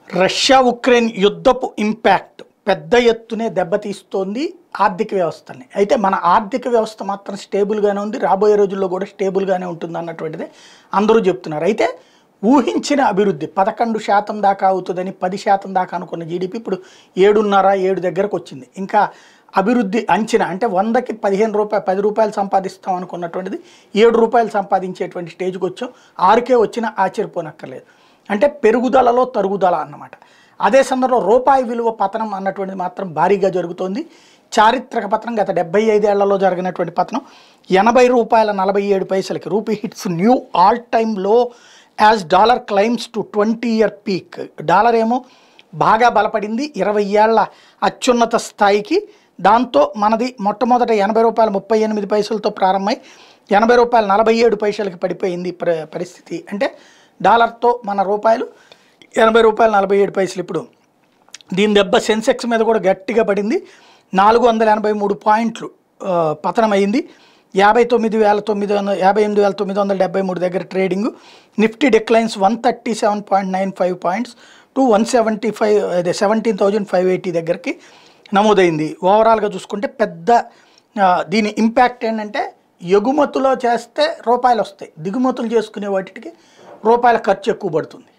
Russia Ukraine యుద్ధపు impact పెద్ద ఎత్తునే దెబ్బతీస్తోంది ఆర్థిక వ్యవస్థని అయితే మన ఆర్థిక వ్యవస్థ మాత్రం స్టేబుల్గానే ఉంది రాబోయే రోజుల్లో కూడా స్టేబుల్గానే ఉంటుంది అన్నటువంటిది అందరూ చెప్తున్నారు అయితే ఊహించిన అభివృద్ధి పదకొండు శాతం దాకా అవుతుందని పది శాతం దాకా అనుకున్న జీడిపి ఇప్పుడు ఏడున్నర ఏడు దగ్గరకు వచ్చింది ఇంకా అభివృద్ధి అంచనా అంటే వందకి పదిహేను రూపాయలు పది రూపాయలు సంపాదిస్తాం అనుకున్నటువంటిది ఏడు రూపాయలు సంపాదించేటువంటి స్టేజ్కి వచ్చాం ఆరుకే వచ్చినా ఆశ్చర్యపోనక్కర్లేదు అంటే పెరుగుదలలో తరుగుదల అన్నమాట అదే సందర్భంలో రూపాయి విలువ పతనం అన్నటువంటిది మాత్రం భారీగా జరుగుతోంది చారిత్రక పతనం గత డెబ్బై ఐదేళ్లలో జరిగినటువంటి పతనం ఎనభై రూపాయల నలభై ఏడు పైసలకి rupee hits new all time లో as dollar climbs to twenty year peak dollar ఏమో బాగా బలపడింది ఇరవై ఏళ్ల అత్యున్నత స్థాయికి దాంతో మనది మొట్టమొదట ఎనభై రూపాయల ముప్పై ఎనిమిది పైసలతో ప్రారంభమై ఎనభై రూపాయల నలభై ఏడు పైసలకి పడిపోయింది ప్ర పరిస్థితి అంటే డాలర్తో మన రూపాయలు ఎనభై రూపాయలు నలభై ఏడు పైసలు ఇప్పుడు దీని దెబ్బ సెన్సెక్స్ మీద కూడా గట్టిగా పడింది నాలుగు వందల ఎనభై మూడు పాయింట్లు ఆ, పతనమైంది యాభై తొమ్మిది వేల తొమ్మిది వందల యాభై ఎనిమిది వేల తొమ్మిది వందల డెబ్బై మూడు దగ్గర trading Nifty declines one thirty seven point nine five points to one seventy five అదే సెవెంటీన్ థౌజండ్ ఫైవ్ ఎయిటీ దగ్గరికి నమోదైంది ఓవరాల్గా చూసుకుంటే పెద్ద ఆ, దీని ఇంపాక్ట్ ఏంటంటే ఎగుమతులో చేస్తే రూపాయలు వస్తాయి దిగుమతులు చేసుకునే వాటికి రూపాయల ఖర్చు ఎక్కువ పడుతుంది